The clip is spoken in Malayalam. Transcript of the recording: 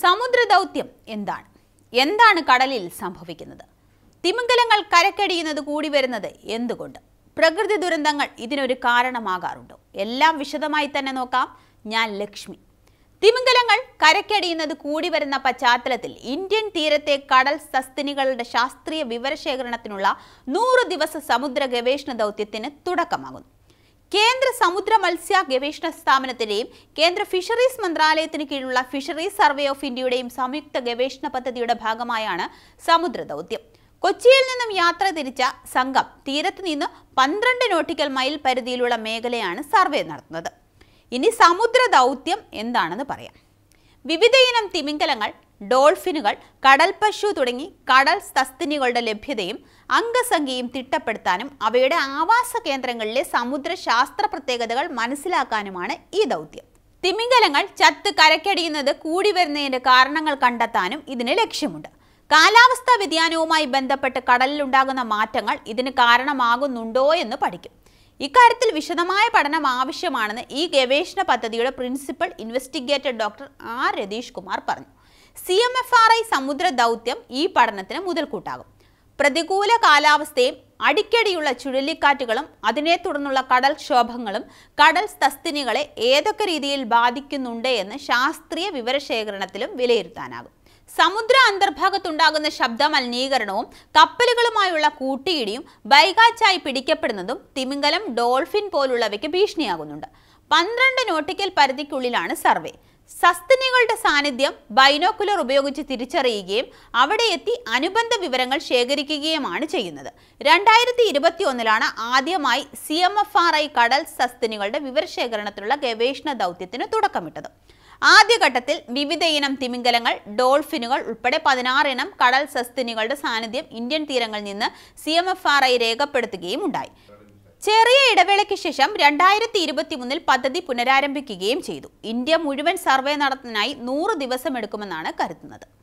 സമുദ്രദൗത്യം എന്താണ് എന്താണ് കടലിൽ സംഭവിക്കുന്നത് തിമിംഗലങ്ങൾ കരക്കടിയുന്നത് കൂടി വരുന്നത് എന്തുകൊണ്ട് പ്രകൃതി ദുരന്തങ്ങൾ ഇതിനൊരു കാരണമാകാറുണ്ടോ എല്ലാം വിശദമായി തന്നെ നോക്കാം ഞാൻ ലക്ഷ്മി തിമിംഗലങ്ങൾ കരക്കടിയുന്നത് കൂടി വരുന്ന പശ്ചാത്തലത്തിൽ ഇന്ത്യൻ തീരത്തെ കടൽ സസ്തിനികളുടെ ശാസ്ത്രീയ വിവരശേഖരണത്തിനുള്ള നൂറ് ദിവസ സമുദ്ര ഗവേഷണ ദൗത്യത്തിന് തുടക്കമാകുന്നു കേന്ദ്ര സമുദ്ര മത്സ്യ ഗവേഷണ സ്ഥാപനത്തിന്റെയും കേന്ദ്ര ഫിഷറീസ് മന്ത്രാലയത്തിന് കീഴിലുള്ള ഫിഷറീസ് സർവേ ഓഫ് ഇന്ത്യയുടെയും സംയുക്ത ഗവേഷണ പദ്ധതിയുടെ ഭാഗമായാണ് സമുദ്ര ദൗത്യം കൊച്ചിയിൽ നിന്നും യാത്ര തിരിച്ച സംഘം തീരത്ത് നിന്ന് പന്ത്രണ്ട് നോട്ടിക്കൽ മൈൽ പരിധിയിലുള്ള മേഖലയാണ് സർവേ നടത്തുന്നത് ഇനി സമുദ്ര ദൗത്യം എന്താണെന്ന് പറയാം വിവിധയിനം തിമിംഗലങ്ങൾ ഡോൾഫിനുകൾ കടൽ പശു തുടങ്ങി കടൽ സസ്തിനികളുടെ ലഭ്യതയും അംഗസംഖ്യയും തിട്ടപ്പെടുത്താനും അവയുടെ ആവാസ കേന്ദ്രങ്ങളിലെ സമുദ്ര ശാസ്ത്ര പ്രത്യേകതകൾ മനസ്സിലാക്കാനുമാണ് ഈ ദൗത്യം തിമിംഗലങ്ങൾ ചത്ത് കരക്കടിയുന്നത് കൂടി വരുന്നതിന്റെ കാരണങ്ങൾ കണ്ടെത്താനും ഇതിന് ലക്ഷ്യമുണ്ട് കാലാവസ്ഥാ വ്യതിയാനവുമായി ബന്ധപ്പെട്ട് കടലിലുണ്ടാകുന്ന മാറ്റങ്ങൾ ഇതിന് കാരണമാകുന്നുണ്ടോ എന്ന് പഠിക്കും ഇക്കാര്യത്തിൽ വിശദമായ പഠനം ആവശ്യമാണെന്ന് ഈ ഗവേഷണ പദ്ധതിയുടെ principal investigator doctor R Ratheesh Kumar പറഞ്ഞു C M F R I സമുദ്ര ദൗത്യം ഈ പഠനത്തിന് മുതൽക്കൂട്ടാകും പ്രതികൂല കാലാവസ്ഥയും അടിക്കടിയുള്ള ചുഴലിക്കാറ്റുകളും അതിനെ തുടർന്നുള്ള കടൽക്ഷോഭങ്ങളും കടൽ തസ്തിനികളെ ഏതൊക്കെ രീതിയിൽ ബാധിക്കുന്നുണ്ട് എന്ന് ശാസ്ത്രീയ വിവരശേഖരണത്തിലും വിലയിരുത്താനാകും സമുദ്ര അന്തർഭാഗത്തുണ്ടാകുന്ന ശബ്ദ മലിനീകരണവും കപ്പലുകളുമായുള്ള കൂട്ടിയിടിയും ബൈകാച്ചായി പിടിക്കപ്പെടുന്നതും തിമിംഗലം ഡോൾഫിൻ പോലുള്ളവയ്ക്ക് ഭീഷണിയാകുന്നുണ്ട് പന്ത്രണ്ട് നോട്ടിക്കൽ പരിധിക്കുള്ളിലാണ് സർവേ സസ്തിനികളുടെ സാന്നിധ്യം ബൈനോക്കുലർ ഉപയോഗിച്ച് തിരിച്ചറിയുകയും അവിടെ എത്തി അനുബന്ധ വിവരങ്ങൾ ശേഖരിക്കുകയുമാണ് ചെയ്യുന്നത് രണ്ടായിരത്തി ഇരുപത്തി ഒന്നിലാണ് ആദ്യമായി C M F R I കടൽ സസ്തിനികളുടെ വിവരശേഖരണത്തിനുള്ള ഗവേഷണ ദൗത്യത്തിന് തുടക്കമിട്ടത് ആദ്യഘട്ടത്തിൽ വിവിധ ഇനം തിമിംഗലങ്ങൾ ഡോൾഫിനുകൾ ഉൾപ്പെടെ പതിനാറ് ഇനം കടൽ സസ്തിനികളുടെ സാന്നിധ്യം ഇന്ത്യൻ തീരങ്ങളിൽ നിന്ന് C M F R I രേഖപ്പെടുത്തുകയും ഉണ്ടായി ചെറിയ ഇടവേളയ്ക്ക് ശേഷം രണ്ടായിരത്തി ഇരുപത്തി മൂന്നിൽ പദ്ധതി പുനരാരംഭിക്കുകയും ചെയ്തു ഇന്ത്യ മുഴുവൻ സർവേ നടത്തുന്നതിനായി നൂറ് ദിവസമെടുക്കുമെന്നാണ് കരുതുന്നത്